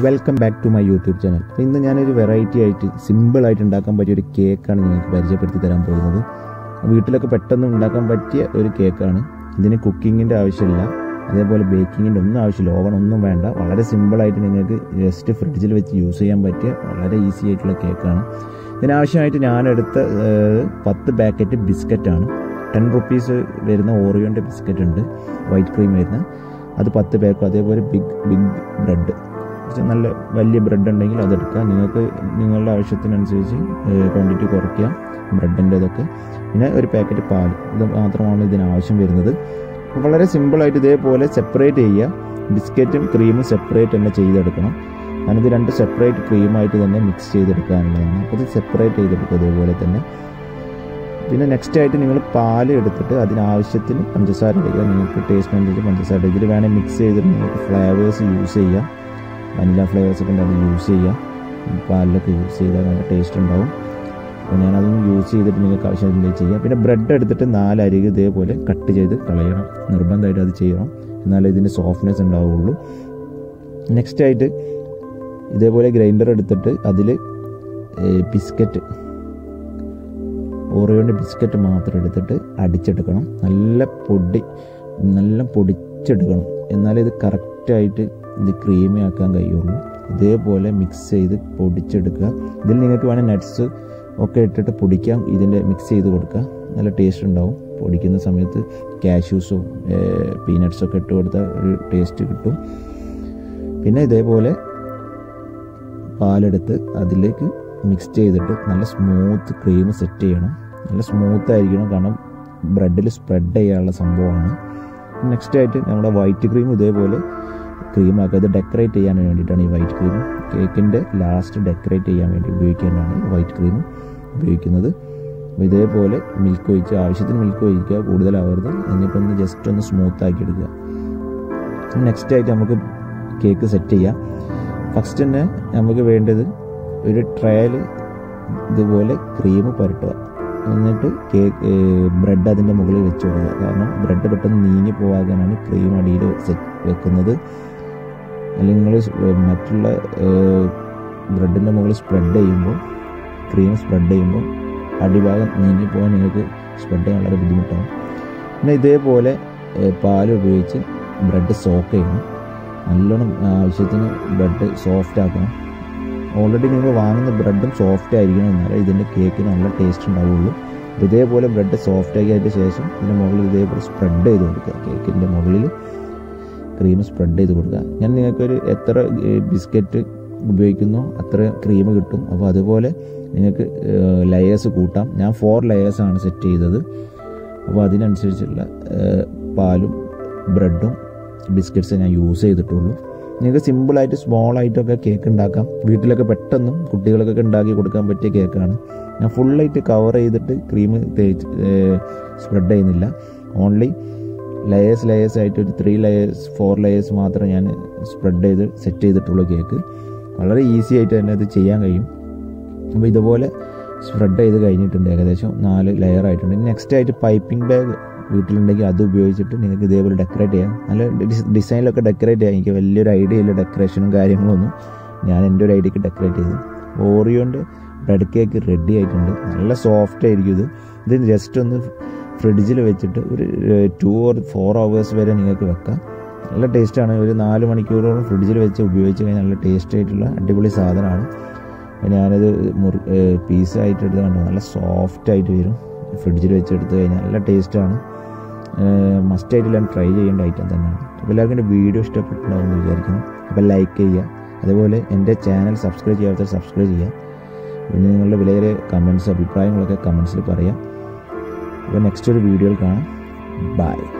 Welcome back to my YouTube channel അപ്പോൾ ഇന്ന് ഞാനൊരു വെറൈറ്റി ആയിട്ട് സിമ്പിളായിട്ട് ഉണ്ടാക്കാൻ പറ്റിയ ഒരു കേക്കാണ് നിങ്ങൾക്ക് പരിചയപ്പെടുത്തി തരാൻ പോകുന്നത് വീട്ടിലൊക്കെ പെട്ടെന്ന് ഉണ്ടാക്കാൻ പറ്റിയ ഒരു കേക്കാണ് ഇതിന് കുക്കിങ്ങിൻ്റെ ആവശ്യമില്ല അതേപോലെ ബേക്കിങ്ങിൻ്റെ ഒന്നും ആവശ്യമില്ല ഓവൺ ഒന്നും വേണ്ട വളരെ സിമ്പിളായിട്ട് നിങ്ങൾക്ക് ജസ്റ്റ് ഫ്രിഡ്ജിൽ വെച്ച് യൂസ് ചെയ്യാൻ പറ്റിയ വളരെ ഈസി ആയിട്ടുള്ള കേക്കാണ് ഇതിനാവശ്യമായിട്ട് ഞാനെടുത്ത ഏഹ്, പത്ത് പാക്കറ്റ് ബിസ്ക്കറ്റാണ് ടെൻ റുപ്പീസ് വരുന്ന ഓറിയോൻ്റെ ബിസ്ക്കറ്റ് ഉണ്ട് വൈറ്റ് ക്രീം വരുന്ന അത് പത്ത് പാക്കും അതേപോലെ ബിഗ് ബിഗ് ബ്രെഡ് കുറച്ച് നല്ല വലിയ ബ്രെഡ് ഉണ്ടെങ്കിൽ അതെടുക്കുക നിങ്ങൾക്ക് നിങ്ങളുടെ ആവശ്യത്തിനനുസരിച്ച് ക്വാണ്ടിറ്റി കുറയ്ക്കുക ബ്രെഡിൻ്റെ ഇതൊക്കെ പിന്നെ ഒരു പാക്കറ്റ് പാൽ ഇത് മാത്രമാണ് ഇതിന് ആവശ്യം വരുന്നത് അപ്പോൾ വളരെ സിമ്പിളായിട്ട് ഇതേപോലെ സെപ്പറേറ്റ് ചെയ്യുക ബിസ്ക്കറ്റും ക്രീമും സെപ്പറേറ്റ് തന്നെ ചെയ്തെടുക്കണം കാരണം ഇത് രണ്ട് സെപ്പറേറ്റ് ക്രീമായിട്ട് തന്നെ മിക്സ് ചെയ്തെടുക്കാനുള്ളതാണ് അപ്പോൾ ഇത് സെപ്പറേറ്റ് ചെയ്തെടുക്കുക ഇതേപോലെ തന്നെ പിന്നെ നെക്സ്റ്റ് ആയിട്ട് നിങ്ങൾ പാൽ എടുത്തിട്ട് അതിനാവശ്യത്തിന് പഞ്ചസാര ഇടുക നിങ്ങൾക്ക് ടേസ്റ്റ് അനുസരിച്ച് പഞ്ചസാര ഇടുക. ഇതിൽ വേണേൽ മിക്സ് ചെയ്തിട്ട് നിങ്ങൾക്ക് ഫ്ലേവേഴ്സ് യൂസ് ചെയ്യാം വനില ഫ്ലേവേഴ്സ് ഒക്കെ ഉണ്ടെങ്കിൽ യൂസ് ചെയ്യാം പാലിലൊക്കെ യൂസ് ചെയ്താൽ നല്ല ടേസ്റ്റ് ഉണ്ടാവും അപ്പോൾ ഞാനതൊന്നും യൂസ് ചെയ്തിട്ട് നിങ്ങൾക്ക് ആവശ്യമില്ല ചെയ്യാം പിന്നെ ബ്രെഡ് എടുത്തിട്ട് നാലരികെ ഇതേപോലെ കട്ട് ചെയ്ത് കളയണം നിർബന്ധമായിട്ട് അത് ചെയ്യണം എന്നാലേ ഇതിൻ്റെ സോഫ്റ്റ്നെസ് ഉണ്ടാവുള്ളൂ നെക്സ്റ്റ് ആയിട്ട് ഇതേപോലെ ഗ്രൈൻഡർ എടുത്തിട്ട് അതിൽ ബിസ്ക്കറ്റ് ഓറിയോൻ്റെ ബിസ്ക്കറ്റ് മാത്രം എടുത്തിട്ട് അടിച്ചെടുക്കണം നല്ല പൊടി നല്ല പൊടിച്ചെടുക്കണം എന്നാലേ ഇത് കറക്റ്റായിട്ട് ഇത് ക്രീമി ആക്കാൻ കഴിയുള്ളൂ ഇതേപോലെ മിക്സ് ചെയ്ത് പൊടിച്ചെടുക്കുക ഇതിൽ നിങ്ങൾക്ക് വേണേൽ നട്ട്സ് ഒക്കെ ഇട്ടിട്ട് പൊടിക്കാം ഇതിൻ്റെ മിക്സ് ചെയ്ത് കൊടുക്കുക നല്ല ടേസ്റ്റ് ഉണ്ടാവും പൊടിക്കുന്ന സമയത്ത് കാഷ്യൂസോ പീനട്ട്സോ ഒക്കെ ഇട്ട് കൊടുത്താൽ ഒരു ടേസ്റ്റ് കിട്ടും പിന്നെ ഇതേപോലെ പാലെടുത്ത് അതിലേക്ക് മിക്സ് ചെയ്തിട്ട് നല്ല സ്മൂത്ത് ക്രീം സെറ്റ് ചെയ്യണം നല്ല സ്മൂത്ത് ആയിരിക്കണം കാരണം ബ്രെഡിൽ സ്പ്രെഡ് ചെയ്യാനുള്ള സംഭവമാണ് നെക്സ്റ്റ് ആയിട്ട് നമ്മുടെ വൈറ്റ് ക്രീം ഇതേപോലെ ക്രീം ആക്കുക ഇത് ഡെക്കറേറ്റ് ചെയ്യാൻ വേണ്ടിയിട്ടാണ് ഈ വൈറ്റ് ക്രീം കേക്കിൻ്റെ ലാസ്റ്റ് ഡെക്കറേറ്റ് ചെയ്യാൻ വേണ്ടി ഉപയോഗിക്കാനാണ് ഈ വൈറ്റ് ക്രീം ഉപയോഗിക്കുന്നത് അപ്പോൾ ഇതേപോലെ മിൽക്ക് ഒഴിച്ച് ആവശ്യത്തിന് മിൽക്ക് ഒഴിക്കുക കൂടുതലാവരുത് എന്നിട്ടൊന്ന് ജസ്റ്റ് ഒന്ന് സ്മൂത്ത് ആക്കി എടുക്കുക നെക്സ്റ്റ് ആയിട്ട് നമുക്ക് കേക്ക് സെറ്റ് ചെയ്യാം ഫസ്റ്റ് തന്നെ നമുക്ക് വേണ്ടത് ഒരു ട്രയൽ ഇതുപോലെ ക്രീം പുരട്ടുക എന്നിട്ട് കേക്ക് ബ്രെഡ് അതിൻ്റെ മുകളിൽ വെച്ച് കൊടുക്കുക കാരണം ബ്രെഡ് പെട്ടെന്ന് നീങ്ങി പോകാനാണ് ക്രീം അടിയിൽ സെറ്റ് വെക്കുന്നത് അല്ലെങ്കിൽ നിങ്ങൾ മറ്റുള്ള ബ്രെഡിൻ്റെ മുകളിൽ സ്പ്രെഡ് ചെയ്യുമ്പോൾ ക്രീം സ്പ്രെഡ് ചെയ്യുമ്പോൾ അടിഭാഗം നീങ്ങി പോകാൻ നിങ്ങൾക്ക് സ്പ്രെഡ് ചെയ്യാൻ വളരെ ബുദ്ധിമുട്ടാണ് പിന്നെ ഇതേപോലെ പാൽ ഉപയോഗിച്ച് ബ്രെഡ് സോക്ക് ചെയ്യണം നല്ലോണം ആവശ്യത്തിന് ബ്രെഡ് സോഫ്റ്റ് ആക്കണം ഓൾറെഡി നിങ്ങൾ വാങ്ങുന്ന ബ്രെഡും സോഫ്റ്റ് ആയിരിക്കണം എന്നാലേ ഇതിൻ്റെ കേക്കിന് നല്ല ടേസ്റ്റ് ഉണ്ടാവുള്ളൂ ഇതേപോലെ ബ്രെഡ് സോഫ്റ്റ് ആക്കിയതിന് ശേഷം ഇതിൻ്റെ മുകളിൽ ഇതേപോലെ സ്പ്രെഡ് ചെയ്ത് കൊടുക്കുക കേക്കിൻ്റെ മുകളിൽ ക്രീം സ്പ്രെഡ് ചെയ്ത് കൊടുക്കുക ഞാൻ നിങ്ങൾക്കൊരു എത്ര ബിസ്ക്കറ്റ് ഉപയോഗിക്കുന്നോ അത്ര ക്രീം കിട്ടും അപ്പോൾ അതുപോലെ നിങ്ങൾക്ക് ലെയേഴ്സ് കൂട്ടാം ഞാൻ ഫോർ ലെയേഴ്സാണ് സെറ്റ് ചെയ്തത് അപ്പോൾ അതിനനുസരിച്ചുള്ള ഏഹ്, പാലും ബ്രെഡും ബിസ്ക്കറ്റ്സ് ഞാൻ യൂസ് ചെയ്തിട്ടുള്ളൂ നിങ്ങൾക്ക് സിമ്പിളായിട്ട് സ്മോൾ ആയിട്ടൊക്കെ കേക്ക് ഉണ്ടാക്കാം വീട്ടിലൊക്കെ പെട്ടെന്ന് കുട്ടികൾക്കൊക്കെ ഉണ്ടാക്കി കൊടുക്കാൻ പറ്റിയ കേക്കാണ് ഞാൻ ഫുള്ളായിട്ട് കവർ ചെയ്തിട്ട് ക്രീം തേച്ച് സ്പ്രെഡ് ചെയ്യുന്നില്ല ഓൺലി ലെയേഴ്സ് ലെയേഴ്സ് ആയിട്ട് ഒരു ത്രീ ലെയേഴ്സ് ഫോർ ലെയേഴ്സ് മാത്രം ഞാൻ സ്പ്രെഡ് ചെയ്ത് സെറ്റ് ചെയ്തിട്ടുള്ള കേക്ക് വളരെ ഈസി ആയിട്ട് തന്നെ ഇത് ചെയ്യാൻ കഴിയും അപ്പോൾ ഇതുപോലെ സ്പ്രെഡ് ചെയ്ത് കഴിഞ്ഞിട്ടുണ്ട് ഏകദേശം നാല് ലെയർ ആയിട്ടുണ്ട് നെക്സ്റ്റ് ആയിട്ട് പൈപ്പിംഗ് ബാഗ് വീട്ടിലുണ്ടെങ്കിൽ അത് ഉപയോഗിച്ചിട്ട് നിങ്ങൾക്ക് ഇതേപോലെ ഡെക്കറേറ്റ് ചെയ്യാം നല്ല ഡിസ് ഡിസൈനിലൊക്കെ ഡെക്കറേറ്റ് ചെയ്യാം എനിക്ക് വലിയൊരു ഐഡിയ ഇല്ല ഡെക്കറേഷനും കാര്യങ്ങളൊന്നും ഞാൻ എൻ്റെ ഒരു ഐഡിയക്ക് ഡെക്കറേറ്റ് ചെയ്തു ഓറിയോൻ്റെ ബ്രെഡ് കേക്ക് റെഡി ആയിട്ടുണ്ട് നല്ല സോഫ്റ്റ് ആയിരിക്കും ഇത് ഇത് ജസ്റ്റ് ഒന്ന് ഫ്രിഡ്ജിൽ വെച്ചിട്ട് ഒരു ടു ഓർ ഫോർ അവേഴ്സ് വരെ നിങ്ങൾക്ക് വെക്കാം നല്ല ടേസ്റ്റാണ് ഒരു നാല് മണിക്കൂറോളം ഫ്രിഡ്ജിൽ വെച്ച് ഉപയോഗിച്ച് കഴിഞ്ഞാൽ നല്ല ടേസ്റ്റ് ആയിട്ടുള്ള അടിപൊളി സാധനമാണ് അപ്പോൾ ഞാനത് മുറി പീസായിട്ട് എടുത്ത് കണ്ടു നല്ല സോഫ്റ്റ് ആയിട്ട് വരും ഫ്രിഡ്ജിൽ വെച്ച് എടുത്ത് കഴിഞ്ഞാൽ നല്ല ടേസ്റ്റാണ് മസ്റ്റായിട്ട് എല്ലാം ട്രൈ ചെയ്യേണ്ട ഐറ്റം തന്നെയാണ് അപ്പോൾ എല്ലാവർക്കും എൻ്റെ വീഡിയോ ഇഷ്ടപ്പെട്ടുണ്ടാവും എന്ന് വിചാരിക്കുന്നു അപ്പോൾ ലൈക്ക് ചെയ്യുക അതുപോലെ എൻ്റെ ചാനൽ സബ്സ്ക്രൈബ് ചെയ്യാത്ത സബ്സ്ക്രൈബ് ചെയ്യുക പിന്നെ നിങ്ങളുടെ വിലയേറെ കമൻസ് അഭിപ്രായങ്ങളൊക്കെ കമൻസിൽ പറയാം അപ്പോൾ നെക്സ്റ്റ് ഒരു വീഡിയോയിൽ കാണാം ബൈ